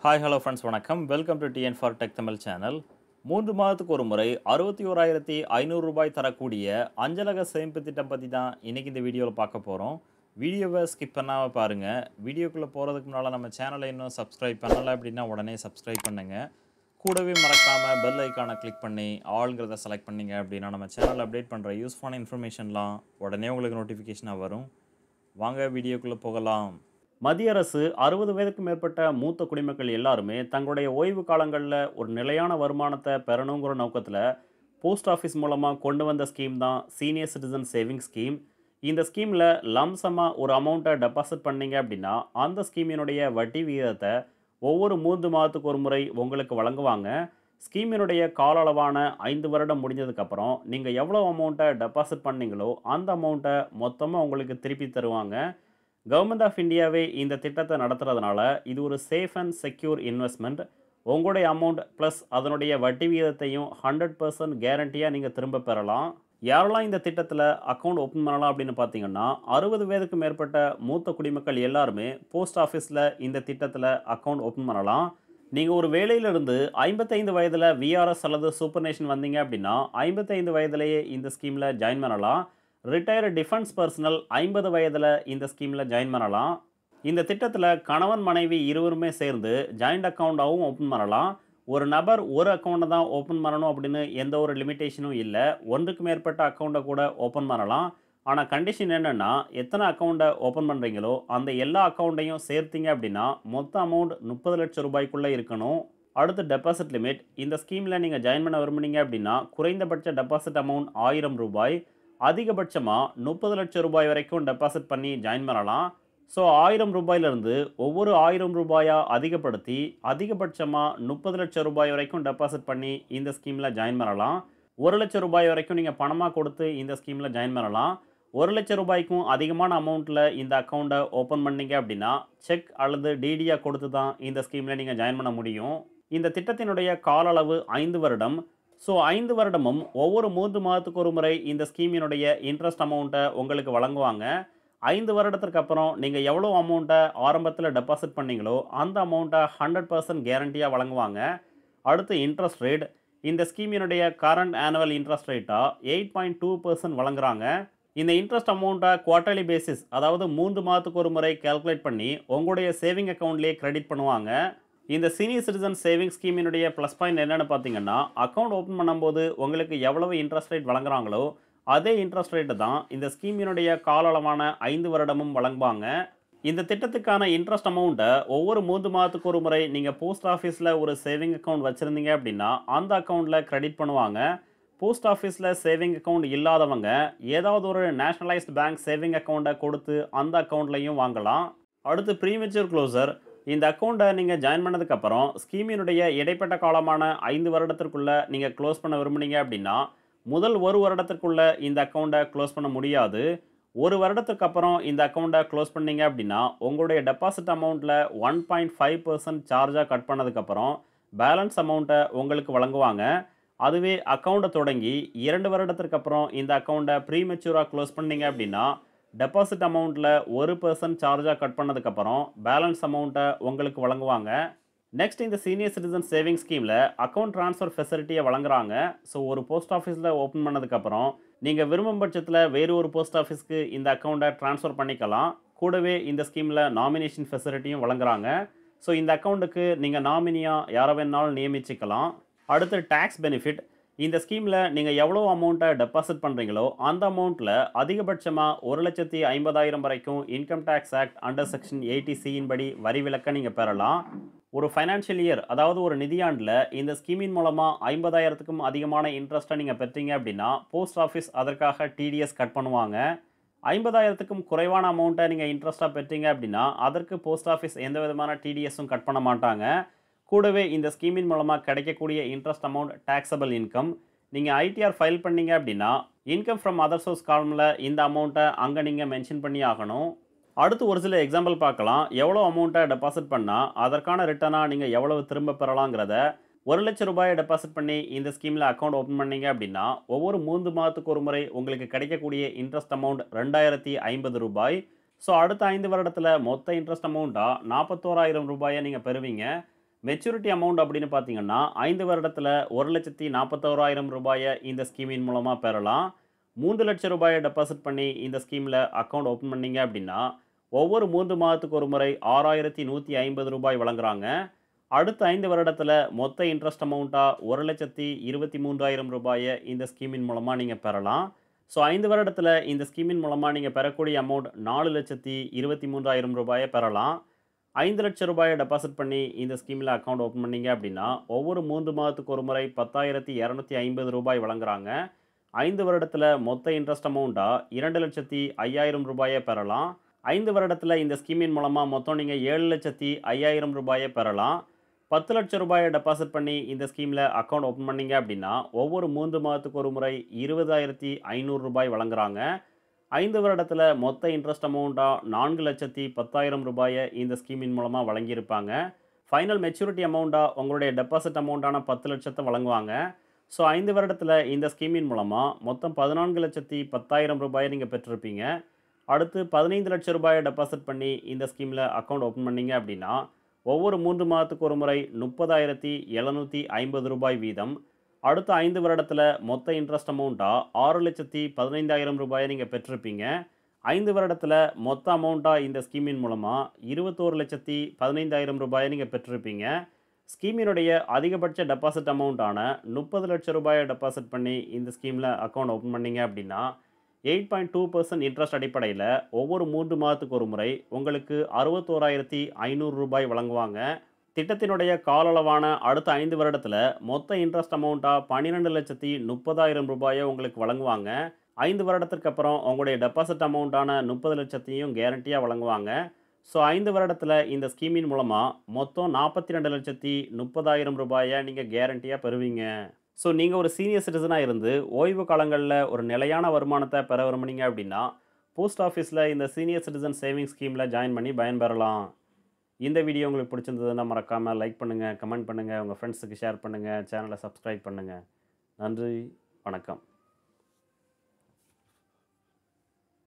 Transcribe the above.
hi hello friends வணக்கம் welcome to TN for tech Tamil channel மூன்று மாதத்துக்கு ஒரு முறை அறுபத்தி ஓராயிரத்தி ஐநூறு ரூபாய் தரக்கூடிய அஞ்சலக சேமிப்பு திட்டம் பற்றி தான் இன்றைக்கி இந்த வீடியோவில் பார்க்க போகிறோம் வீடியோவை ஸ்கிப் பண்ணாமல் பாருங்கள் வீடியோக்குள்ளே போகிறதுக்கு முன்னால் நம்ம சேனலை இன்னும் சப்ஸ்கிரைப் பண்ணலை அப்படின்னா உடனே சப்ஸ்கிரைப் பண்ணுங்கள் கூடவே மறக்காமல் பெல் ஐக்கானை கிளிக் பண்ணி ஆளுங்கிறத செலக்ட் பண்ணீங்க அப்படின்னா நம்ம சேனல் அப்டேட் பண்ணுற யூஸ்ஃபுல்லான இன்ஃபர்மேஷன்லாம் உடனே உங்களுக்கு நோட்டிஃபிகேஷனாக வரும் வாங்க வீடியோக்குள்ளே போகலாம் மத்திய அரசு அறுபது வயதுக்கு மேற்பட்ட மூத்த குடிமக்கள் எல்லாருமே தங்களுடைய ஓய்வு காலங்களில் ஒரு நிலையான வருமானத்தை பெறணுங்கிற நோக்கத்தில் போஸ்ட் ஆஃபீஸ் மூலமாக கொண்டு வந்த ஸ்கீம் தான் சீனியர் சிட்டிசன் சேவிங் ஸ்கீம் இந்த ஸ்கீமில் லம்சமாக ஒரு அமௌண்ட்டை டெபாசிட் பண்ணீங்க அப்படின்னா அந்த ஸ்கீமினுடைய வட்டி விகிதத்தை ஒவ்வொரு மூன்று மாதத்துக்கு ஒரு முறை உங்களுக்கு வழங்குவாங்க ஸ்கீமினுடைய கால அளவான ஐந்து வருடம் முடிஞ்சதுக்கப்புறம் நீங்கள் எவ்வளோ அமௌண்ட்டை டெபாசிட் பண்ணீங்களோ அந்த அமௌண்ட்டை மொத்தமாக உங்களுக்கு திருப்பி தருவாங்க கவர்மெண்ட் ஆஃப் இந்தியாவே இந்த திட்டத்தை நடத்துறதுனால இது ஒரு சேஃப் அண்ட் செக்யூர் இன்வெஸ்ட்மெண்ட் உங்களுடைய அமௌண்ட் ப்ளஸ் அதனுடைய வட்டி விகிதத்தையும் ஹண்ட்ரட் பர்சன்ட் கேரண்டியாக நீங்கள் திரும்ப பெறலாம் யாரெல்லாம் இந்த திட்டத்தில் அக்கௌண்ட் ஓப்பன் பண்ணலாம் அப்படின்னு பார்த்தீங்கன்னா அறுபது வயதுக்கு மேற்பட்ட மூத்த குடிமக்கள் எல்லாருமே போஸ்ட் ஆஃபீஸில் இந்த திட்டத்தில் அக்கௌண்ட் ஓப்பன் பண்ணலாம் நீங்கள் ஒரு வேலையிலிருந்து ஐம்பத்தைந்து வயதில் விஆர்எஸ் அல்லது சூப்பர் நேஷன் வந்தீங்க அப்படின்னா ஐம்பத்தைந்து வயதிலேயே இந்த ஸ்கீமில் ஜாயின் பண்ணலாம் ரிட்டையர்டு டிஃபென்ஸ் பர்சனல் ஐம்பது வயதில் இந்த ஸ்கீமில் ஜாயின் பண்ணலாம் இந்த திட்டத்தில் கணவன் மனைவி இருவருமே சேர்ந்து ஜாயிண்ட் அக்கௌண்ட்டாகவும் ஓப்பன் பண்ணலாம் ஒரு நபர் ஒரு அக்கௌண்ட்டை தான் ஓப்பன் பண்ணணும் அப்படின்னு எந்த ஒரு லிமிட்டேஷனும் இல்லை ஒன்றுக்கு மேற்பட்ட அக்கௌண்ட்டை கூட ஓப்பன் பண்ணலாம் ஆனால் கண்டிஷன் என்னென்னா எத்தனை அக்கௌண்ட்டை ஓப்பன் பண்ணுறீங்களோ அந்த எல்லா அக்கௌண்ட்டையும் சேர்த்தீங்க அப்படின்னா மொத்த அமௌண்ட் முப்பது லட்சம் ரூபாய்க்குள்ளே இருக்கணும் அடுத்து டெபாசிட் லிமிட் இந்த ஸ்கீமில் நீங்கள் ஜாயின் பண்ண விரும்புனீங்க அப்படின்னா குறைந்தபட்ச டெபாசிட் அமௌண்ட் ஆயிரம் ரூபாய் அதிகபட்சமாக முப்பது லட்சம் ரூபாய் வரைக்கும் டெபாசிட் பண்ணி ஜாயின் பண்ணலாம் ஸோ ஆயிரம் ரூபாயிலிருந்து ஒவ்வொரு ஆயிரம் ரூபாயாக அதிகப்படுத்தி அதிகபட்சமாக முப்பது லட்சம் ரூபாய் வரைக்கும் டெபாசிட் பண்ணி இந்த ஸ்கீமில் ஜாயின் பண்ணலாம் ஒரு லட்சம் ரூபாய் வரைக்கும் நீங்கள் பணமாக கொடுத்து இந்த ஸ்கீமில் ஜாயின் பண்ணலாம் ஒரு லட்சம் ரூபாய்க்கும் அதிகமான அமௌண்ட்டில் இந்த அக்கௌண்ட்டை ஓப்பன் பண்ணீங்க அப்படின்னா செக் அல்லது டிடியாக கொடுத்து தான் இந்த ஸ்கீமில் நீங்கள் ஜாயின் பண்ண முடியும் இந்த திட்டத்தினுடைய கால அளவு ஐந்து வருடம் ஸோ ஐந்து வருடமும் ஒவ்வொரு மூன்று மாதத்துக்கு ஒரு முறை இந்த ஸ்கீமினுடைய இன்ட்ரெஸ்ட் அமௌண்ட்டை உங்களுக்கு வழங்குவாங்க ஐந்து வருடத்திற்கு அப்புறம் நீங்கள் எவ்வளோ அமௌண்ட்டை ஆரம்பத்தில் டெபாசிட் பண்ணீங்களோ அந்த அமௌண்ட்டை ஹண்ட்ரட் பர்சன்ட் கேரண்டியாக வழங்குவாங்க அடுத்து இன்ட்ரெஸ்ட் ரேட் இந்த ஸ்கீமினுடைய கரண்ட் ஆனுவல் இன்ட்ரெஸ்ட் ரேட்டாக எயிட் பாயிண்ட் டூ பர்சன்ட் வழங்குறாங்க இந்த இன்ட்ரெஸ்ட் அமௌண்ட்டை குவார்ட்டர்லி பேசிஸ் அதாவது மூன்று மாதத்துக்கு ஒரு முறை கேல்குலேட் பண்ணி உங்களுடைய சேவிங் அக்கௌண்ட்லேயே கிரெடிட் பண்ணுவாங்க இந்த சீனியர் சிட்டிசன் சேவிங் ஸ்கீமினுடைய ப்ளஸ் பாயிண்ட் என்னென்னு பார்த்தீங்கன்னா அக்கௌண்ட் ஓப்பன் பண்ணும்போது உங்களுக்கு எவ்வளவு இன்ட்ரெஸ்ட் ரேட் வழங்குறாங்களோ அதே இன்ட்ரெஸ்ட் ரேட்டு தான் இந்த ஸ்கீமினுடைய கால அளவான ஐந்து வருடமும் வழங்குவாங்க இந்த திட்டத்துக்கான இன்ட்ரெஸ்ட் அமௌண்ட்டை ஒவ்வொரு மூன்று மாதத்துக்கு ஒரு முறை நீங்கள் போஸ்ட் ஆஃபீஸில் ஒரு சேவிங் அக்கௌண்ட் வச்சுருந்தீங்க அப்படின்னா அந்த அக்கௌண்ட்டில் கிரெடிட் பண்ணுவாங்க போஸ்ட் ஆஃபீஸில் சேவிங் அக்கௌண்ட் இல்லாதவங்க ஏதாவது ஒரு நேஷனலைஸ்ட் பேங்க் சேவிங் அக்கௌண்ட்டை கொடுத்து அந்த அக்கௌண்ட்லையும் வாங்கலாம் அடுத்து ப்ரீமெச்சூர் க்ளோசர் இந்த அக்கௌண்ட்டை நீங்கள் ஜாயின் பண்ணதுக்கப்புறம் ஸ்கீமினுடைய இடைப்பட்ட காலமான ஐந்து வருடத்திற்குள்ளே நீங்கள் க்ளோஸ் பண்ண விரும்புனீங்க அப்படின்னா முதல் ஒரு வருடத்திற்குள்ளே இந்த அக்கௌண்ட்டை க்ளோஸ் பண்ண முடியாது ஒரு வருடத்துக்கு அப்புறம் இந்த அக்கௌண்ட்டை க்ளோஸ் பண்ணீங்க அப்படின்னா உங்களுடைய டெபாசிட் அமௌண்ட்டில் ஒன் பாயிண்ட் ஃபைவ் பர்சன்ட் சார்ஜாக கட் பண்ணதுக்கப்புறம் பேலன்ஸ் அமௌண்ட்டை உங்களுக்கு வழங்குவாங்க அதுவே அக்கௌண்ட்டை தொடங்கி இரண்டு வருடத்திற்கு அப்புறம் இந்த அக்கௌண்ட்டை ப்ரீமெச்சூராக க்ளோஸ் பண்ணீங்க அப்படின்னா டெபாசிட் அமௌண்ட்டில் ஒரு பர்சன்ட் சார்ஜாக கட் பண்ணதுக்கப்புறம் பேலன்ஸ் அமௌண்ட்டை உங்களுக்கு வழங்குவாங்க நெக்ஸ்ட் இந்த சீனியர் சிட்டிசன் சேவிங் ஸ்கீமில் அக்கௌண்ட் ட்ரான்ஸ்ஃபர் ஃபெசிலிட்டியை வழங்குறாங்க ஸோ ஒரு போஸ்ட் ஆஃபீஸில் ஓப்பன் பண்ணதுக்கப்புறம் நீங்கள் விரும்பும் பட்சத்தில் வேறு ஒரு போஸ்ட் ஆஃபீஸ்க்கு இந்த அக்கௌண்ட்டை ட்ரான்ஸ்ஃபர் பண்ணிக்கலாம் கூடவே இந்த ஸ்கீமில் நாமினேஷன் ஃபெசிலிட்டியும் வழங்குறாங்க ஸோ இந்த அக்கௌண்ட்டுக்கு நீங்கள் நாமினியாக யாரை வேணாலும் நியமிச்சிக்கலாம் அடுத்து டேக்ஸ் பெனிஃபிட் இந்த ஸ்கீமில் நீங்கள் எவ்வளோ அமௌண்ட்டை டெபாசிட் பண்ணுறீங்களோ அந்த அமௌண்ட்டில் அதிகபட்சமாக ஒரு லட்சத்தி ஐம்பதாயிரம் வரைக்கும் income tax act under section eighty சியின் படி வரி விலக்க நீங்கள் பெறலாம் ஒரு ஃபைனான்ஷியல் இயர் அதாவது ஒரு நிதியாண்டில் இந்த ஸ்கீமின் மூலமாக ஐம்பதாயிரத்துக்கும் அதிகமான இன்ட்ரெஸ்ட்டை நீங்கள் பெற்றீங்க அப்படின்னா போஸ்ட் ஆஃபீஸ் அதற்காக டிடிஎஸ் கட் பண்ணுவாங்க ஐம்பதாயிரத்துக்கும் குறைவான அமௌண்ட்டை நீங்கள் இன்ட்ரெஸ்ட்டாக பெற்றீங்க அப்படின்னா அதற்கு போஸ்ட் ஆஃபீஸ் எந்த விதமான டிடிஎஸும் கட் பண்ண மாட்டாங்க கூடவே இந்த ஸ்கீமின் மூலமாக கிடைக்கக்கூடிய இன்ட்ரெஸ்ட் அமௌண்ட் டேக்ஸபிள் இன்கம் நீங்கள் ஐடிஆர் ஃபைல் பண்ணீங்க அப்படின்னா இன்கம் ஃப்ரம் அதர் சோர்ஸ் காலமில் இந்த அமௌண்ட்டை அங்கே நீங்கள் மென்ஷன் பண்ணி ஆகணும் அடுத்து ஒரு சில எக்ஸாம்பிள் பார்க்கலாம் எவ்வளோ அமௌண்ட்டை டெபாசிட் பண்ணால் அதற்கான ரிட்டனாக நீங்கள் எவ்வளவு திரும்ப பெறலாங்கிறத ஒரு லட்சம் ரூபாயை டெபாசிட் பண்ணி இந்த ஸ்கீமில் அக்கௌண்ட் ஓப்பன் பண்ணீங்க அப்படின்னா ஒவ்வொரு மூன்று மாதத்துக்கு ஒரு முறை உங்களுக்கு கிடைக்கக்கூடிய இன்ட்ரெஸ்ட் அமௌண்ட் ரெண்டாயிரத்தி ஐம்பது ரூபாய் ஸோ அடுத்த ஐந்து வருடத்தில் மொத்த இன்ட்ரெஸ்ட் அமௌண்ட்டாக நாற்பத்தோராயிரம் ரூபாயை நீங்கள் பெறுவீங்க மெச்சூரிட்டி அமௌண்ட் அப்படின்னு பார்த்தீங்கன்னா ஐந்து வருடத்தில் ஒரு லட்சத்தி நாற்பத்தோராயிரம் ரூபாயை இந்த ஸ்கீமின் மூலமாக பெறலாம் மூன்று லட்சம் ரூபாயை டெபாசிட் பண்ணி இந்த ஸ்கீமில் அக்கௌண்ட் ஓப்பன் பண்ணீங்க அப்படின்னா ஒவ்வொரு மூன்று மாதத்துக்கு ஒரு முறை ஆறாயிரத்தி நூற்றி ஐம்பது ரூபாய் வழங்குறாங்க அடுத்த ஐந்து வருடத்தில் மொத்த இன்ட்ரெஸ்ட் அமௌண்ட்டாக ஒரு லட்சத்தி இருபத்தி மூன்றாயிரம் ரூபாயை இந்த ஸ்கீமின் மூலமாக நீங்கள் பெறலாம் ஸோ ஐந்து வருடத்தில் இந்த ஸ்கீமின் மூலமாக நீங்கள் பெறக்கூடிய அமௌண்ட் நாலு லட்சத்தி இருபத்தி மூன்றாயிரம் ரூபாயை பெறலாம் ஐந்து லட்சம் ரூபாயை டெபாசிட் பண்ணி இந்த ஸ்கீமில் அக்கௌண்ட் ஓப்பன் பண்ணீங்க அப்படின்னா ஒவ்வொரு மூன்று மாதத்துக்கு ஒரு முறை பத்தாயிரத்தி இரநூத்தி ஐம்பது ரூபாய் வழங்குறாங்க ஐந்து வருடத்தில் மொத்த இன்ட்ரெஸ்ட் அமௌண்ட்டாக இரண்டு லட்சத்தி ஐயாயிரம் ரூபாயை பெறலாம் ஐந்து வருடத்தில் இந்த ஸ்கீமின் மூலமாக மொத்தம் நீங்கள் ஏழு லட்சத்தி ஐயாயிரம் ரூபாயை பெறலாம் பத்து லட்சம் ரூபாயை டெபாசிட் பண்ணி இந்த ஸ்கீமில் அக்கௌண்ட் ஓப்பன் பண்ணீங்க அப்படின்னா ஒவ்வொரு மூன்று மாதத்துக்கு ஒரு முறை இருபதாயிரத்தி ஐநூறு ரூபாய் வழங்குறாங்க ஐந்து வருடத்தில் மொத்த இன்ட்ரெஸ்ட் அமௌண்ட்டாக நான்கு லட்சத்தி பத்தாயிரம் ரூபாயை இந்த ஸ்கீமின் மூலமாக வழங்கியிருப்பாங்க ஃபைனல் மெச்சூரிட்டி அமௌண்ட்டாக உங்களுடைய டெபாசிட் அமௌண்ட்டான பத்து லட்சத்தை வழங்குவாங்க ஸோ ஐந்து வருடத்தில் இந்த ஸ்கீமின் மூலமாக மொத்தம் பதினான்கு லட்சத்தி பத்தாயிரம் ரூபாயை நீங்கள் பெற்றிருப்பீங்க அடுத்து பதினைந்து லட்சம் ரூபாயை டெபாசிட் பண்ணி இந்த ஸ்கீமில் அக்கௌண்ட் ஓப்பன் பண்ணீங்க அப்படின்னா ஒவ்வொரு மூன்று மாதத்துக்கு ஒரு முறை முப்பதாயிரத்தி எழுநூற்றி ஐம்பது ரூபாய் வீதம் அடுத்த ஐந்து வருடத்தில் மொத்த இன்ட்ரெஸ்ட் அமௌண்ட்டாக ஆறு லட்சத்தி பதினைந்தாயிரம் ரூபாயை நீங்கள் பெற்றிருப்பீங்க ஐந்து வருடத்தில் மொத்த அமௌண்ட்டாக இந்த ஸ்கீமின் மூலமாக இருபத்தோரு லட்சத்தி பதினைந்தாயிரம் ரூபாயை நீங்கள் பெற்றிருப்பீங்க ஸ்கீமினுடைய அதிகபட்ச டெபாசிட் அமௌண்ட்டான முப்பது லட்சம் ரூபாயை டெபாசிட் பண்ணி இந்த ஸ்கீமில் அக்கௌண்ட் ஓப்பன் பண்ணீங்க அப்படின்னா eight point two percent interest அடிப்படையில் ஒவ்வொரு மூன்று மாதத்துக்கு ஒரு முறை உங்களுக்கு அறுபத்தோராயிரத்தி ஐநூறு ரூபாய் வழங்குவாங்க திட்டத்தினுடைய கால அளவான அடுத்த ஐந்து வருடத்தில் மொத்த இன்ட்ரெஸ்ட் அமௌண்ட்டாக பன்னிரெண்டு லட்சத்தி முப்பதாயிரம் ரூபாயை உங்களுக்கு வழங்குவாங்க ஐந்து வருடத்திற்கு அப்புறம் உங்களுடைய டெபாசிட் அமௌண்ட்டான முப்பது லட்சத்தையும் கேரண்டியாக வழங்குவாங்க ஸோ ஐந்து வருடத்தில் இந்த ஸ்கீமின் மூலமாக மொத்தம் நாற்பத்தி ரெண்டு லட்சத்தி முப்பதாயிரம் ரூபாயை நீங்கள் கேரண்டியாக பெறுவீங்க ஸோ நீங்கள் ஒரு சீனியர் சிட்டிசனாக இருந்து ஓய்வு காலங்களில் ஒரு நிலையான வருமானத்தை பெற விரும்புனீங்க அப்படின்னா போஸ்ட் ஆஃபீஸில் இந்த சீனியர் சிட்டிசன் சேவிங் ஸ்கீமில் ஜாயின் பண்ணி பயன்பெறலாம் இந்த வீடியோ உங்களுக்கு பிடிச்சிருந்ததுன்னா மறக்காமல் லைக் பண்ணுங்கள் கமெண்ட் பண்ணுங்கள் உங்கள் ஃப்ரெண்ட்ஸுக்கு ஷேர் பண்ணுங்கள் சேனலை சப்ஸ்கிரைப் பண்ணுங்கள் நன்றி வணக்கம்